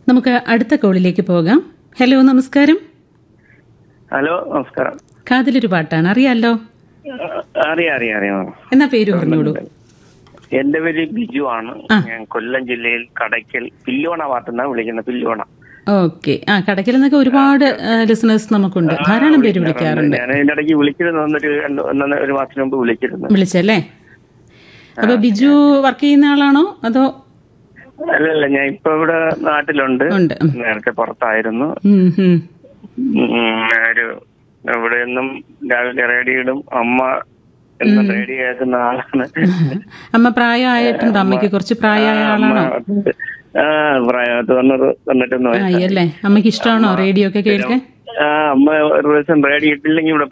നമുക്ക് അടുത്ത കോളിലേക്ക് പോകാം ഹലോ നമസ്കാരം ഹലോ നമസ്കാരം കാതിലൊരു പാട്ടാണ് അറിയാലോ ആ, അറിയാം അറിയാം അറിയാം എന്നാ പേര് പറഞ്ഞോളൂ എന്റെ പേര് ബിജു ആണ് ഞാൻ കൊല്ലം ജില്ലയിൽ കടയ്ക്കൽ പില്ലോണ ഭാഗത്തുനിന്നാ വിളിക്കുന്നത് പില്ലോണ ഓക്കെ ആ കടക്കിൽ നിന്നൊക്കെ ഒരുപാട് ലിസണേഴ്സ് നമുക്കുണ്ട് ധാരാളം പേര് വിളിക്കാറുണ്ട് ഞാൻ ഇതിന്റെ ഇടയ്ക്ക് വിളിച്ചിരുന്നു വന്നൊരു രണ്ട് ഒന്നര ഒരു മാസത്തിന് മുമ്പ് വിളിച്ചിരുന്നു വിളിച്ചല്ലേ അപ്പൊ ബിജു വർക്ക് ചെയ്യുന്ന ആളാണോ അതോ അല്ലല്ല ഞാൻ ഇപ്പൊ ഇവിടെ നാട്ടിലുണ്ട് ഉണ്ട് ഉം. നേരത്തെ പുറത്തായിരുന്നു ഉം, ഉം. ഉം, ഒരു ഇവിടെ നിന്നും രാവിലെ റേഡിയോ ഇടും അമ്മ എന്നും റേഡിയോ കേൾക്കുന്ന ആളാണ് അമ്മ പ്രായമായിട്ടുണ്ടോ അമ്മയ്ക്ക് കുറച്ച് പ്രായമായ ആളാണോ ആ പ്രായത്ത് വന്നത് വന്നിട്ടൊന്നും ആയി അല്ലേ അമ്മയ്ക്ക് ഇഷ്ടമാണോ റേഡിയോ ഒക്കെ കേൾക്കാൻ ആ അമ്മ ഒരു ദിവസം റേഡിയോ ഇട്ടില്ലെങ്കിൽ ഇവിടെ